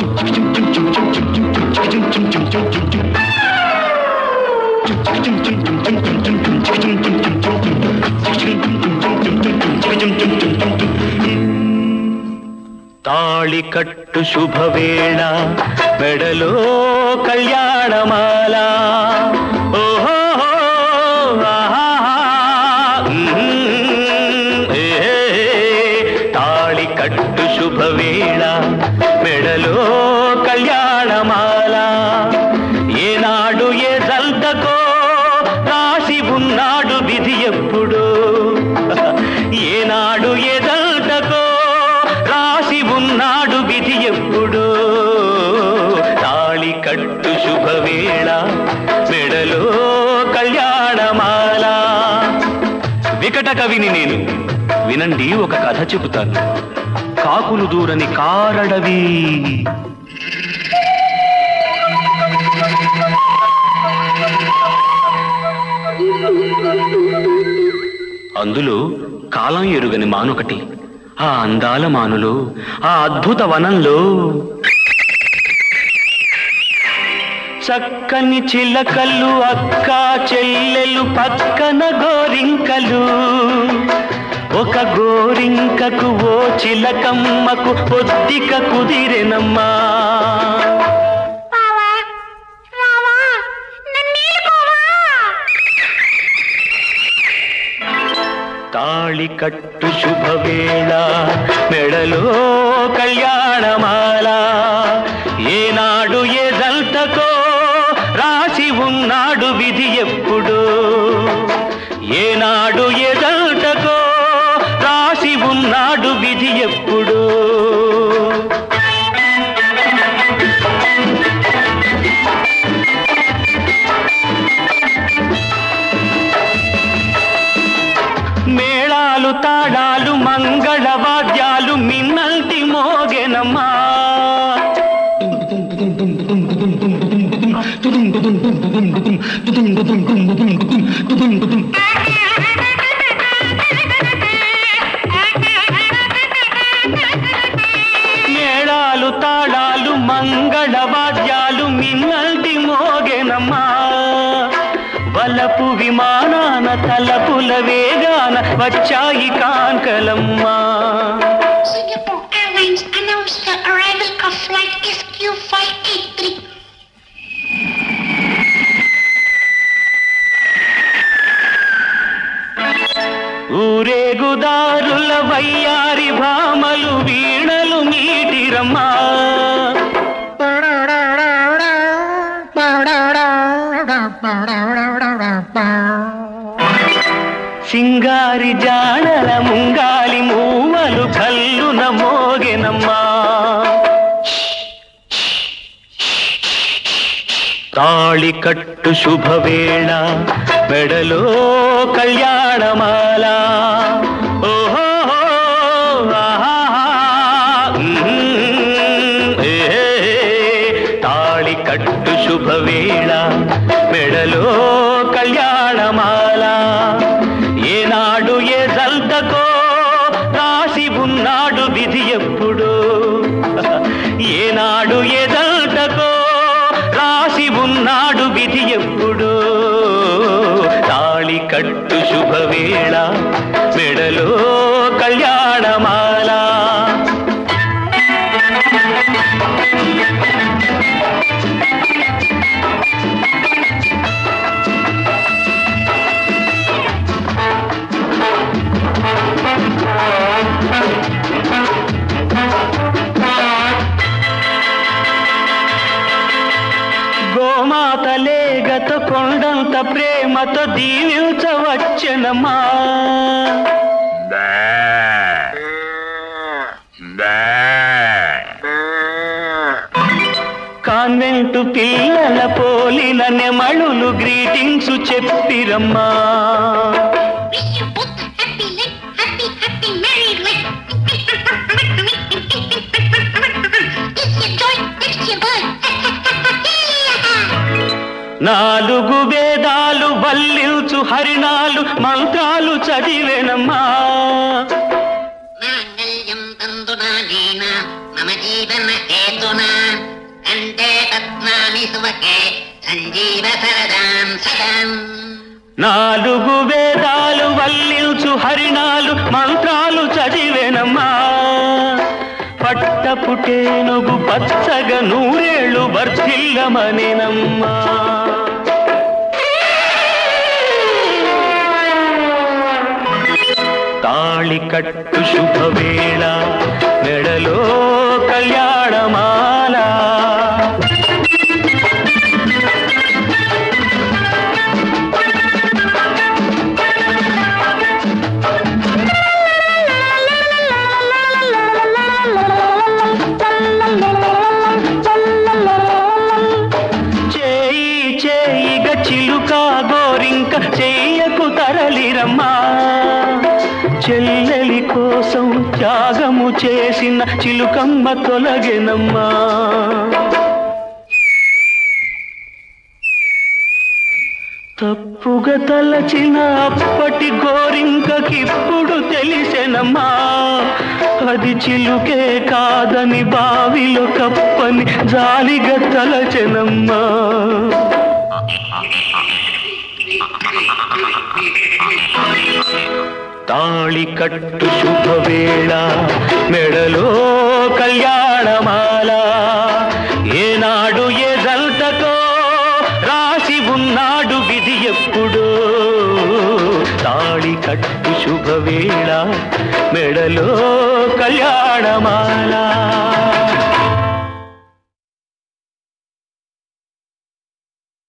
తాళి కట్టు శుభవేళ మెడలో కళ్యాణమాల ఓహో ఆహాహా, మ్మ్, ఏ, తాళి కట్టు శుభవేళ మెడలో కళ్యాణమాల ఏనాడు ఏ జల్దకో రాసి ఉన్నాడు విధి ఎప్పుడు ఏనాడు ఏ జల్దకో రాసి ఉన్నాడు విధి ఎప్పుడు తాళి కట్టు శుభవేళ మెడలో కళ్యాణమాల వికట కవిని నేను వినండి ఒక కథ చెబుతాను కాకులు దూరని కారడవి అందులో కాలం ఎరుగని మానొకటి ఆ అందాల మానులో ఆ అద్భుత వనంలో చక్కని చిలకలు అక్క చెల్లెలు పక్కన గోరింకలు ఒక గోరింకకు ఓ చిలకమ్మకు పొద్దిక కుదిరెనమ్మా బావా రావా నన్నేలుకోవా తాళి కట్టు శుభవేళ మెడలో కళ్యాణమాల ఏనాడు ఏ జల్తకో రాసి ఉన్నాడు విధి ఎప్పుడు ఏనాడు ఏ జల్తకో రాసి ఉన్నాడు విధి ఎప్పుడు మేళాలు తాళాలు మంగళ వాద్యాలు మిన్నల్టి మోగెనమ్మా మేళాలు తాళాలు మంగళ వాద్యాలు మిన్నల్టి మోగెనమ్మా వలపు విమానాన తలపుల వేగాన వచ్చాయి కాంకలమ్మా Singapore Airlines announced the arrival of flight SQ583. ఊరేగుదారుల వయ్యారి భామలు వీణలు మీటిరమ్మా సింగారి జాడల ముంగాలి మూవలు కల్లున మోగెనమ్మా తాళి కట్టు శుభవేళ మెడలో కళ్యాణమాల ఓహో ఆహాహా, మ్మ్, ఏ, తాళి కట్టు శుభవేళ మెడలో కళ్యాణమాల ఏనాడు ఏ జల్దకో రాసి ఉన్నాడు విధి ఎప్పుడు ఏనాడు ఏ జల్దకో రాసి ఉన్నాడు విధి ఎప్పుడు తాళి కట్టు శుభవేళ మెడలో కళ్యాణమాల గోమాత లేగత కొండంత ప్రేమతో దీవించవచ్చనమ్మా కాన్వెంటు పిల్లల పోలిన నెమళులు గ్రీటింగ్స్ చెప్పిరమ్మా Wish you both a happy life, happy, happy married life. It's your joy, it's your blood. నాలుగు వేదాలు వల్లించు హరిణాలు మంత్రాలు చదివేనమ్మా మాంగళ్యం తందునా నేన మమ మమ జీవన హేతున కంటే పద్మాని సువకే సంజీవ సరదాం సదాం నాలుగు వేదాలు వల్లించు హరిణాలు మంత్రాలు చదివేనమ్మా పట్టపుటేనుగు పచ్చగా నూరేళ్ళు వర్ధిల్లమనేనమ్మా తాళి కట్టు శుభవేళ మెడలో కళ్యాణమాల చేయి చేయిగ చిలుక గోరింక చెయ్యకు తరలిరమ్మా చెల్లెలి కోసం త్యాగము చేసిన చిలుకమ్మ తొలగెనమ్మా తప్పుగా తలచిన అప్పటి గోరింకకిప్పుడు తెలిసెనమ్మా అది చిలుకే కాదని బావిలో కప్పని జాలిగా తలచెనమ్మా తాళి కట్టు శుభవేళ మెడలో కళ్యాణమాల ఏనాడు ఏ జంటతో రాసి ఉన్నాడు విధి ఎప్పుడో తాళి కట్టు శుభవేళ మెడలో కళ్యాణమాల